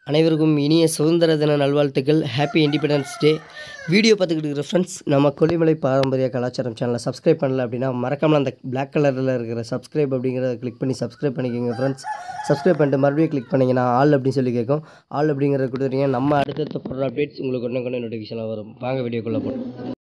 அனைவருக்கும் இனிய சுதந்திர தின நல்வாழ்த்துக்கள் ஹாப்பி இண்டிபெண்டன்ஸ் டே வீடியோ பார்த்துக்கிட்டு இருக்கிற ஃப்ரெண்ட்ஸ் நம்ம கொல்லிமலை பாரம்பரிய கலாச்சாரம் சேனலை சப்ஸ்கிரைப் பண்ணல அப்படின்னா மறக்காமல் அந்த பிளாக் கலரில் இருக்கிற சப்ஸ்கிரைப் அப்படிங்கிறத கிளிக் பண்ணி சப்ஸ்கிரைப் பண்ணிக்கோங்க ஃப்ரெண்ட்ஸ் சப்ஸ்கிரைப் பண்ணிட்டு மறுபடியும் கிளிக் பண்ணிங்கன்னா ஆல் அப்படின்னு சொல்லி கேட்கும் ஆல் அப்படிங்கிறத கொடுத்துட்டீங்க நம்ம அடுத்தடுத்த போடுற அப்டேட்ஸ் உங்களுக்கு உடனே கொண்டு நோட்டிஃபிகேஷனாக வரும் வாங்க வீடியோக்குள்ளே போகணும்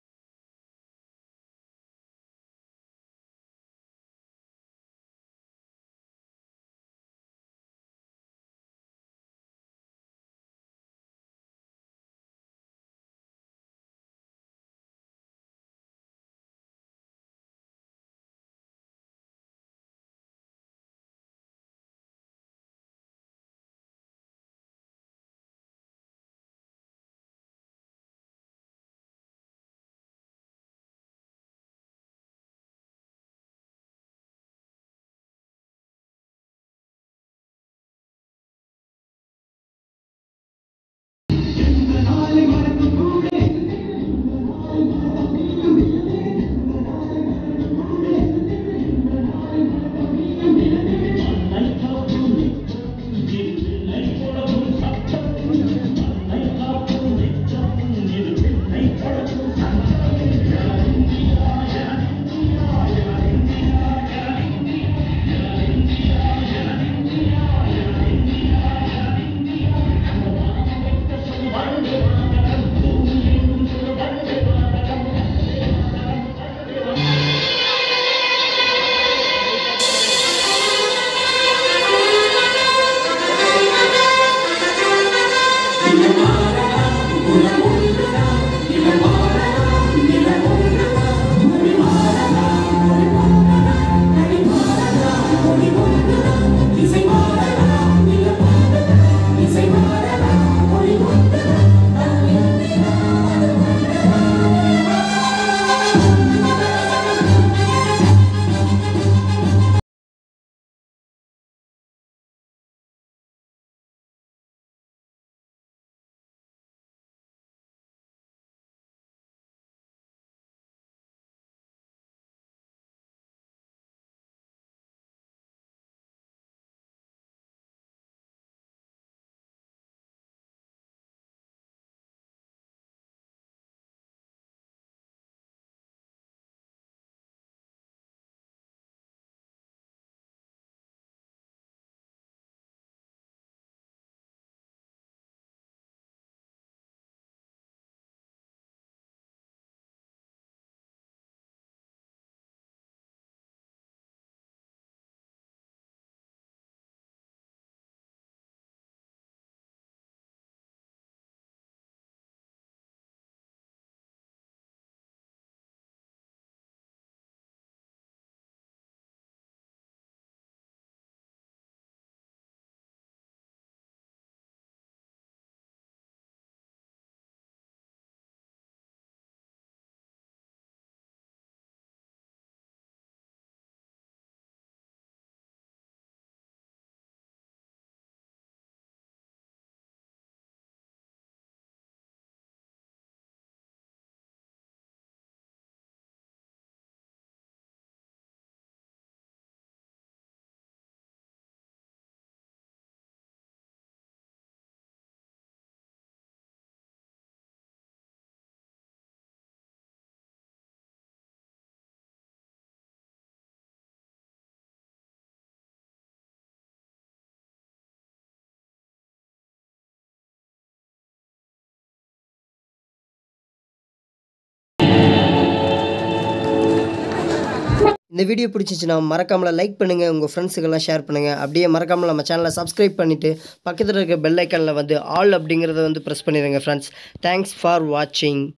இந்த வீடியோ பிடிச்சிச்சுன்னா மறக்காமல் லைக் பண்ணுங்கள் உங்கள் ஃப்ரெண்ட்ஸுக்கெல்லாம் ஷேர் பண்ணுங்கள் அப்படியே மறக்காமல் நம்ம சேனலை சப்ஸ்கிரைப் பண்ணிவிட்டு பக்கத்தில் இருக்க பெல் ஐக்கனில் வந்து ஆல் அப்படிங்கிறத வந்து ப்ரெஸ் பண்ணிடுங்க ஃப்ரெண்ட்ஸ் தேங்க்ஸ் ஃபார் வாட்சிங்